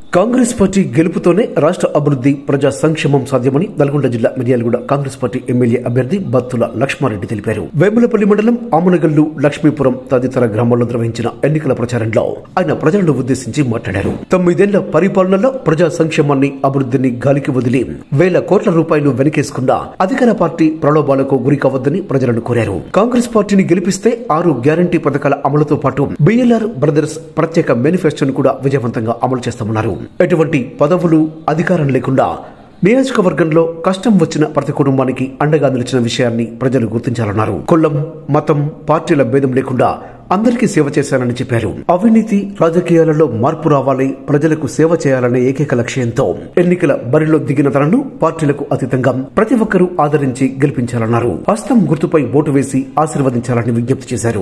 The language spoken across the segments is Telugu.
కాంగ్రెస్ పార్టీ గెలుపుతోనే రాష్ట్ర అభివృద్ధి ప్రజా సంక్షేమం సాధ్యమని నల్గొండ జిల్లా మిర్యాలగూడ కాంగ్రెస్ పార్టీ ఎమ్మెల్యే అభ్యర్థి బత్తుల లక్ష్మారెడ్డి తెలిపారు వేములపల్లి మండలం ఆమనగల్లు లక్ష్మీపురం తదితర గ్రామాల్లో నిర్వహించిన ఎన్నికల ప్రచారంలో ఆయన ప్రజలను ఉద్దేశించి మాట్లాడారు తొమ్మిదేళ్ల పరిపాలనలో ప్రజా సంక్షేమాన్ని అభివృద్ధిని గాలికి వదిలి వేల కోట్ల రూపాయలు వెనకేసుకున్న అధికార పార్టీ ప్రలోభాలకు గురి కావద్దని ప్రజలను కోరారు కాంగ్రెస్ పార్టీని గెలిపిస్తే ఆరు గ్యారంటీ పథకాల అమలుతో పాటు బిఎల్ఆర్ బ్రదర్స్ ప్రత్యేక మేనిఫెస్టోను కూడా విజయవంతంగా అమలు చేస్తామన్నారు ఎటువంటి పదవులు అధికారం లేకుండా నియోజకవర్గంలో కష్టం వచ్చిన ప్రతి కుటుంబానికి అండగా నిలిచిన విషయాన్ని ప్రజలు గుర్తించాలన్నారు కులం మతం పార్టీల భేదం లేకుండా అందరికీ సేవ చేశానని చెప్పారు అవినీతి రాజకీయాలలో మార్పు రావాలి ప్రజలకు సేవ చేయాలనే ఏకైక లక్ష్యంతో ఎన్నికల బరిలో దిగిన తనను పార్టీలకు అతీతంగా ప్రతి ఒక్కరూ ఆదరించి గెలిపించాలన్నారు హస్తం గుర్తుపై ఓటు వేసి ఆశీర్వదించాలని విజ్ఞప్తి చేశారు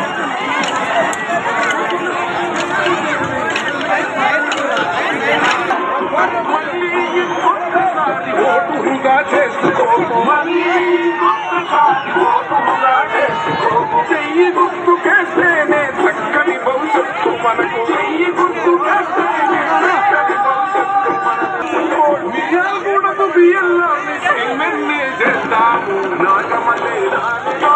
ఓటుగా చేసుకోవాలి ఓటుగా చేసుకో చెయ్యి గుర్తుకేస్తేనే చక్కని భవిష్యత్తు మనకు చెయ్యి గుర్తుకేస్తేనే చక్కని భవిష్యత్తు మనకు మియాలగూడకు బియ్యాలని ఎమ్మెల్యే చేద్దాము నాగమలే రాజు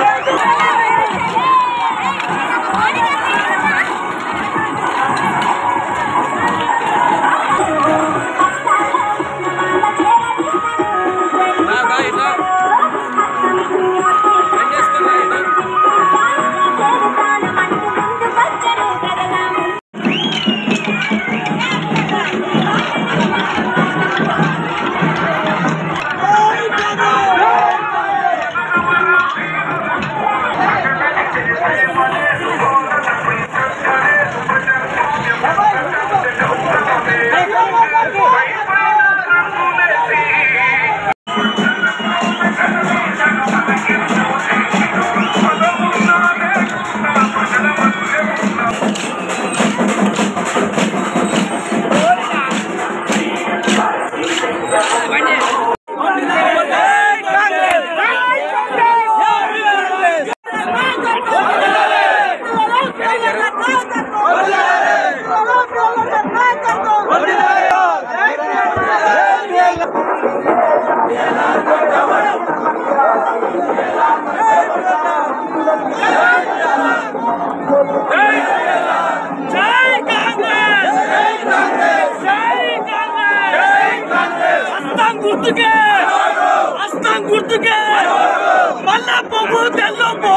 జై కాంగ్రెస్ జై కాంగ్రెస్ జై కాంగ్రెస్ హస్తం గుర్తుకే హస్తం గుర్తుకే మళ్ళా పొగు తెల్లొప్పు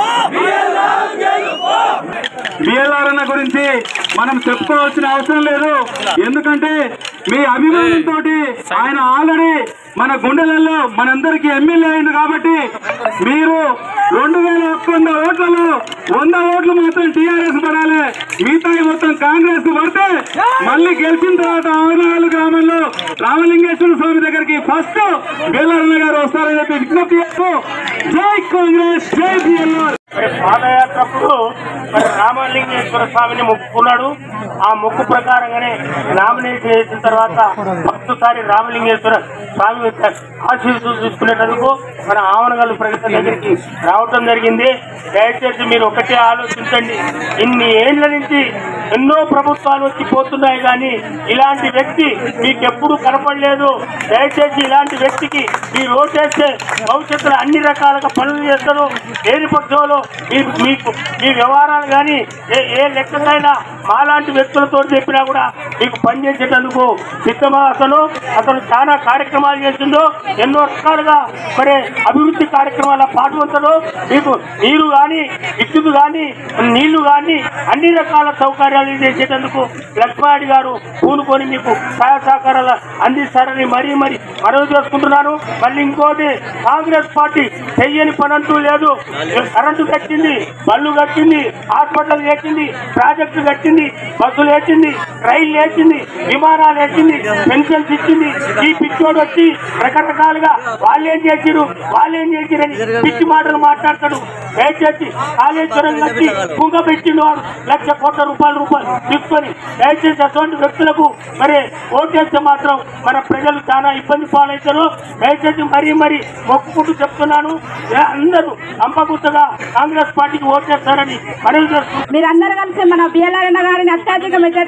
బిఎల్ఆర్ అన్న గురించి మనం చెప్పుకోవాల్సిన అవసరం లేదు ఎందుకంటే మీ అభిమానంతో ఆయన ఆల్రెడీ మన గుండెలలో మనందరికీ ఎమ్మెల్యే అయింది కాబట్టి మీరు రెండు వేల ఒక్క వంద ఓట్లలో వంద ఓట్లు మాత్రం టీఆర్ఎస్ పడాలి మిగతా మొత్తం కాంగ్రెస్ కు పడితే మళ్ళీ గెలిచిన తర్వాత ఆవనాలు గ్రామంలో రామలింగేశ్వర స్వామి దగ్గరికి ఫస్ట్ బిఎల్ఆర్ గారు వస్తారని చెప్పి విజ్ఞప్తి చేస్తూ జై కాంగ్రెస్ జై బిఎల్ఆర్ మరి పాదయాత్రప్పుడు మరి రామలింగేశ్వర స్వామిని మొక్కుకున్నాడు ఆ మొక్కు ప్రకారంగానే నామినేషన్ చేసిన తర్వాత భక్తుసారి రామలింగేశ్వర స్వామి యొక్క ఆశీస్సులు తీసుకునేటందుకు మన ఆవనగల్లు ప్రగతి దగ్గరికి రావటం జరిగింది దయచేసి మీరు ఒకటే ఆలోచించండి ఇన్ని ఏళ్ల నుంచి ఎన్నో ప్రభుత్వాలు వచ్చి పోతున్నాయి కానీ ఇలాంటి వ్యక్తి మీకు ఎప్పుడు కనపడలేదు దయచేసి ఇలాంటి వ్యక్తికి మీరు ఓటేస్తే భవిష్యత్తులో అన్ని రకాలుగా పనులు చేస్తారు లేని పక్షంలో మీ మీకు మీ వ్యవహారాలు కానీ ఏ ఏ లెక్కకైనా మాలాంటి వ్యక్తులతో చెప్పినా కూడా మీకు పనిచేసేటందుకు సిద్ధమా అతను అతను చాలా కార్యక్రమాలు చేసిండు ఎన్నో రకాలుగా మరి అభివృద్ధి కార్యక్రమాల పాల్గొంటాడు మీకు నీరు కానీ విద్యుత్ కానీ నీళ్లు కానీ అన్ని రకాల సౌకర్యాలు చేసేటందుకు లక్ష్మారెడ్డి గారు పూనుకొని మీకు సహాయ సహకారాలు అందిస్తారని మరీ మరి మనవి చేసుకుంటున్నాను మళ్ళీ ఇంకోటి కాంగ్రెస్ పార్టీ చెయ్యని పని అంటూ లేదు కరెంటు కట్టింది బళ్ళు కట్టింది హాస్పిటల్ కట్టింది ప్రాజెక్టు కట్టింది బస్సులు వేసింది రైలు వేసింది విమానాలు వేసింది పెన్షన్స్ ఇచ్చింది ఈ పిచ్చోడు వచ్చి రకరకాలుగా వాళ్ళేం చేసిరు వాళ్ళేం చేసిరని పిచ్చి మాటలు మాట్లాడతాడు దయచేసి కాళేశ్వరం కట్టి కుంగ పెట్టిండు వాడు లక్ష కోట్ల రూపాయల రూపాయలు తీసుకొని దయచేసి అటువంటి వ్యక్తులకు మరి ఓటేస్తే మాత్రం మన ప్రజలు చాలా ఇబ్బంది పాలవుతారు దయచేసి మరీ మరీ మొక్కుకుంటూ చెప్తున్నాను ఏ అందరూ అంపగుత్తగా కాంగ్రెస్ పార్టీకి ఓటేస్తారని మనవి చేస్తున్నాను మీరందరూ కలిసి మన బిఎల్ఆర్ అన్న గారిని అత్యధిక మెజార్టీతో గెలిపించారు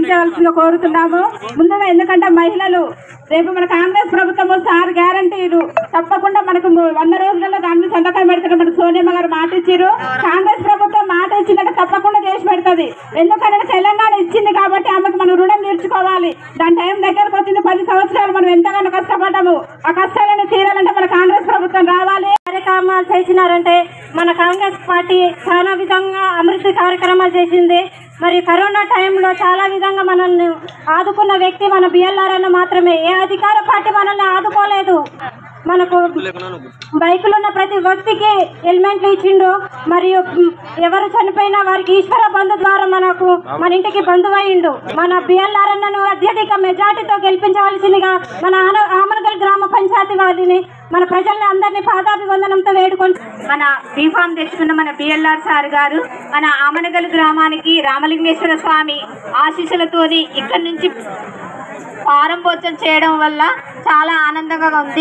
గెలిపించవలసిందిగా కోరుతున్నాము ముందుగా ఎందుకంటే మహిళలు రేపు మన కాంగ్రెస్ ప్రభుత్వము సార్ గ్యారంటీలు తప్పకుండా మనకు ము- వంద రోజులలో దాన్ని సంతకం పెడతారు మన సోనియమ్మ గారు మాట ఇచ్చారు కాంగ్రెస్ ప్రభుత్వం మాట ఇచ్చిందంటే తప్పకుండా చేసి పెడుతుంది ఎందుకంటే తెలంగాణ ఇచ్చింది కాబట్టి ఆమెకు మనం రుణం తీర్చుకోవాలి దాని టైం దగ్గరకు వచ్చింది పది సంవత్సరాలు మనం ఎంతగానో కష్టపడ్డాము ఆ కష్టాలను తీరాలంటే మన కాంగ్రెస్ ప్రభుత్వం రావాలి కార్యక్రమాలు చేసినారంటే మన కాంగ్రెస్ పార్టీ చాలా విధంగా అమృత కార్యక్రమాలు చేసింది మరి కరోనా టైంలో చాలా విధంగా మనల్ని ఆదుకున్న వ్యక్తి మన బిఎల్ఆర్ అన్న మాత్రమే ఏ అధికార పార్టీ మనల్ని ఆదుకోలేదు మనకు బైకులు ఉన్న ప్రతి వ్యక్తికి హెల్మెట్లు ఇచ్చిండు మరియు మ్, ఎవరు చనిపోయినా వారికి ఈశ్వర బంధు ద్వారా మనకు మన ఇంటికి బంధువయ్యిండు మన బిఎల్ఆర్ అన్నను అత్యధిక మెజార్టీతో గెలిపించవలసిందిగా మన ఆన- ఆమనగల్ గ్రామ పంచాయతీ వారిని మన ప్రజల్ని అందరినీ పాదాభివందనంతో వేడుకొని మన బీఫామ్ తెచ్చుకున్న మన బిఎల్ఆర్ సార్ గారు మన ఆమనగల్ గ్రామానికి రామలింగేశ్వర స్వామి ఆశీస్సులతోని ఇక్కడి నుంచి ప్రారంభోత్సవం చేయడం వల్ల చాలా ఆనందంగా ఉంది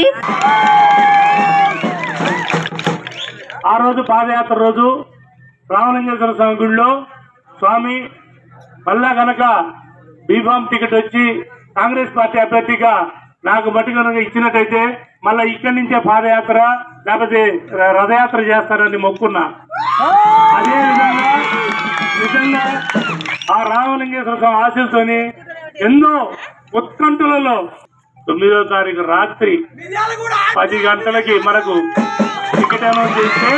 ఆ రోజు పాదయాత్ర రోజు రామలింగేశ్వర స్వామి గుడిలో స్వామి మళ్ళా గనక బీఫామ్ టికెట్ వచ్చి కాంగ్రెస్ పార్టీ అభ్యర్థిగా నాకు మట్టి కనుక ఇచ్చినట్టయితే మళ్ళా ఇక్కడి నుంచే పాదయాత్ర లేకపోతే ర- రథయాత్ర చేస్తారని మొక్కున్నా అదే విధంగా నిజంగా ఆ రామలింగేశ్వర స్వామి ఆశీస్సుని ఎన్నో ఉత్కంఠలలో తొమ్మిదో తారీఖు రాత్రి పది గంటలకి మనకు టికెట్ అనౌన్స్ చేస్తే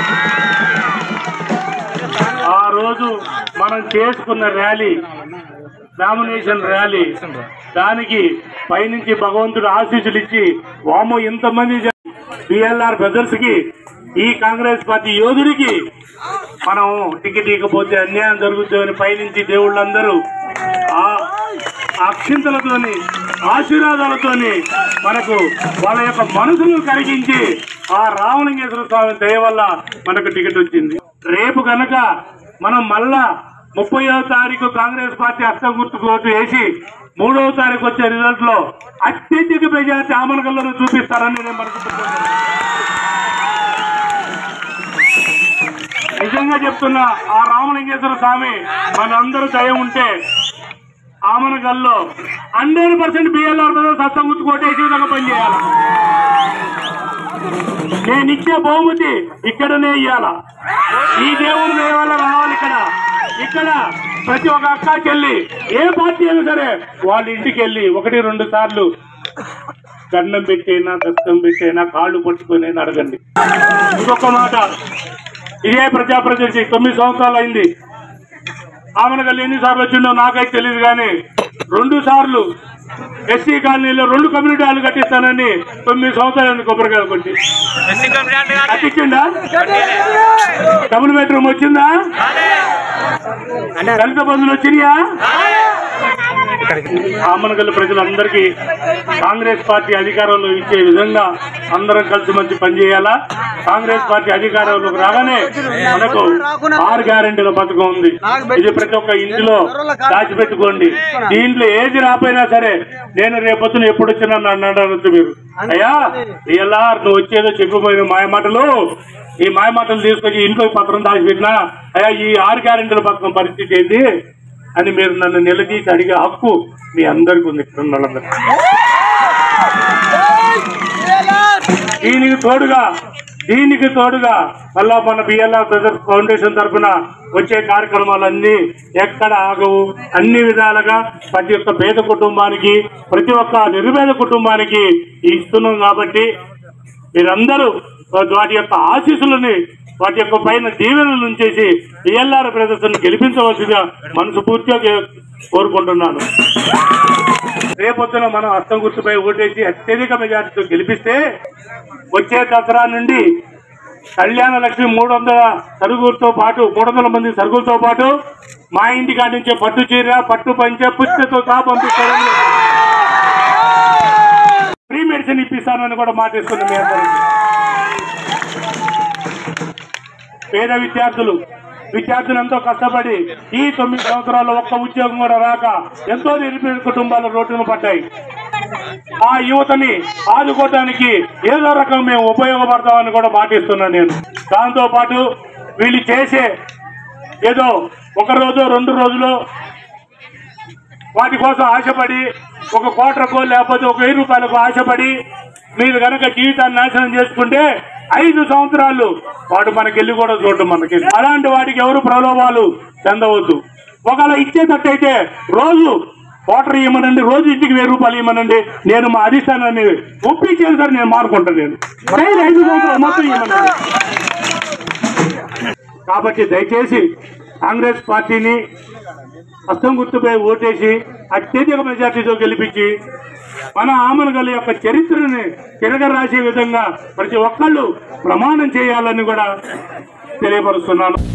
ఆ రోజు మనం చేసుకున్న ర్యాలీ నామినేషన్ ర్యాలీ దానికి పైనుంచి భగవంతుడు ఆశీస్సులు ఇచ్చి వాము ఇంతమంది బిఎల్ఆర్ బ్రదర్స్ కి ఈ కాంగ్రెస్ పార్టీ యోధుడికి మనం టికెట్ ఇవ్వకపోతే అన్యాయం జరుగుతుందని పైనుంచి దేవుళ్ళందరూ ఆ అక్షింతలతోని ఆశీర్వాదాలతోని మనకు వాళ్ళ యొక్క మనసును కరిగించి ఆ రామలింగేశ్వర స్వామి దయ వల్ల మనకు టికెట్ వచ్చింది రేపు కనుక మనం మళ్ళా ముప్పైవ తారీఖు కాంగ్రెస్ పార్టీ అస్తం గుర్తుకు ఓటు వేసి మూడవ తారీఖు వచ్చే రిజల్ట్ లో అత్యధిక మెజార్టీ ఆమనగల్లో చూపిస్తారని నేను మనసుకుంటున్నాను నిజంగా చెప్తున్నా ఆ రామలింగేశ్వర స్వామి మనందరూ దయ ఉంటే ఆమనగల్లో హండ్రెడ్ పర్సెంట్ బిఎల్ఆర్ మీద సత్తం గుర్తు కొట్టేసి విధంగా పనిచేయాలి నేను ఇచ్చే బహుమతి ఇక్కడనే ఇయ్యాల ఈ దేవుని దయ వల్ల రావాలి ఇక్కడ ఇక్కడ ప్రతి ఒక్క అక్క చెల్లి ఏ పార్టీ అయినా సరే వాళ్ళ ఇంటికి వెళ్ళి ఒకటి రెండు సార్లు దండం పెట్టైనా దస్తం పెట్టైనా కాళ్ళు పట్టుకొని అడగండి ఇంకొక మాట ఇదే ప్రజాప్రతినిధి తొమ్మిది సంవత్సరాలు అయింది ఆమెనగల్ ఎన్నిసార్లు వచ్చిండో నాకైతే తెలియదు కానీ రెండు సార్లు ఎస్సీ కాలనీలో రెండు కమ్యూనిటీ హాల్ కట్టిస్తానని తొమ్మిది సంవత్సరాలు కొబ్బరికాయలు కొట్టి కట్టించిండా డబుల్ బెడ్రూమ్ వచ్చిందా దళిత బంధువులు వచ్చినాయా ఆమనగల్ ప్రజలందరికీ కాంగ్రెస్ పార్టీ అధికారంలో ఇచ్చే విధంగా అందరం కలిసి మంచి పనిచేయాలా కాంగ్రెస్ పార్టీ అధికారంలోకి రాగానే మనకు ఆరు గ్యారెంటీల పథకం ఉంది ఇది ప్రతి ఒక్క ఇంటిలో దాచిపెట్టుకోండి దీంట్లో ఏది రాపోయినా సరే నేను రేపొద్దున ఎప్పుడు వచ్చినా నన్ను అడగచ్చు మీరు అయ్యా ఇలా నువ్వు వచ్చేదో చెప్పిపోయిన మాయ మాటలు ఈ మాయ మాటలు తీసుకొచ్చి ఇంట్లో పత్రం దాచిపెట్టినా అయ్యా ఈ ఆరు గ్యారెంటీల పథకం పరిస్థితి ఏంటి అని మీరు నన్ను నిలదీసి అడిగే హక్కు మీ అందరికీ ఉంది ఇక్కడ ఉన్న వాళ్ళందరికీ. దీనికి తోడుగా దీనికి తోడుగా మళ్ళా మన బిఎల్ఆర్ బ్రదర్స్ ఫౌండేషన్ తరఫున వచ్చే కార్యక్రమాలన్నీ ఎక్కడ ఆగవు అన్ని విధాలుగా ప్రతి ఒక్క పేద కుటుంబానికి ప్రతి ఒక్క నిరుపేద కుటుంబానికి ఇస్తున్నాం కాబట్టి మీరందరూ వాటి యొక్క ఆశీస్సులని వాటి యొక్క పైన దీవెనలు ఉంచేసి బిఎల్ఆర్ బ్రదర్స్ గెలిపించవలసిందిగా మనసు పూర్తిగా కే- కోరుకుంటున్నాను రేపొద్దున మనం హస్తం గుర్తుపై ఓటేసి అత్యధిక మెజార్టీతో గెలిపిస్తే వచ్చే దసరా నుండి కళ్యాణ లక్ష్మి మూడు వందల సరుకులతో పాటు మూడు వందల మంది సరుకులతో పాటు మా ఇంటి కాడి నుంచే పట్టు చీర పట్టు పంచ పుస్తతో సహా పంపిస్తారని ఫ్రీ మెడిసిన్ ఇప్పిస్తానని కూడా మాటిస్తున్నాం మీ అందరికీ పేద విద్యార్థులు విద్యార్థులు ఎంతో కష్టపడి ఈ తొమ్మిది సంవత్సరాల్లో ఒక్క ఉద్యోగం కూడా రాక ఎంతో నిరుపేద కుటుంబాలు రోడ్డును పడ్డాయి ఆ యువతని ఆదుకోవటానికి ఏదో రకం మేము ఉపయోగపడతామని కూడా మాటిస్తున్నాను నేను దాంతో పాటు వీళ్ళు చేసే ఏదో ఒక రోజు రెండు రోజులు వాటి కోసం ఆశపడి ఒక కోట్రకో లేకపోతే ఒక వెయ్యి రూపాయలకు ఆశపడి మీరు కనుక జీవితాన్ని నాశనం చేసుకుంటే ఐదు సంవత్సరాలు వాడు మనకెళ్ళి కూడా చూడడం మనకి అలాంటి వాటికి ఎవరు ప్రలోభాలు చెందవద్దు ఒకవేళ ఇచ్చేటట్టయితే రోజు వాటర్ ఇవ్వమనండి రోజు ఇంటికి వెయ్యి రూపాయలు ఇవ్వమనండి నేను మా అధిష్టానాన్ని ఒప్పించేది సార్ నేను మారుకుంటాను నేను డైలీ ఐదు సంవత్సరాలు మొత్తం ఇవ్వమనండి కాబట్టి దయచేసి కాంగ్రెస్ పార్టీని హస్తం గుర్తుపై ఓటేసి అత్యధిక మెజార్టీతో గెలిపించి మన ఆమనగల యొక్క చరిత్రని తిరగరాసే విధంగా ప్రతి ఒక్కళ్ళు ప్రమాణం చేయాలని కూడా తెలియపరుస్తున్నాను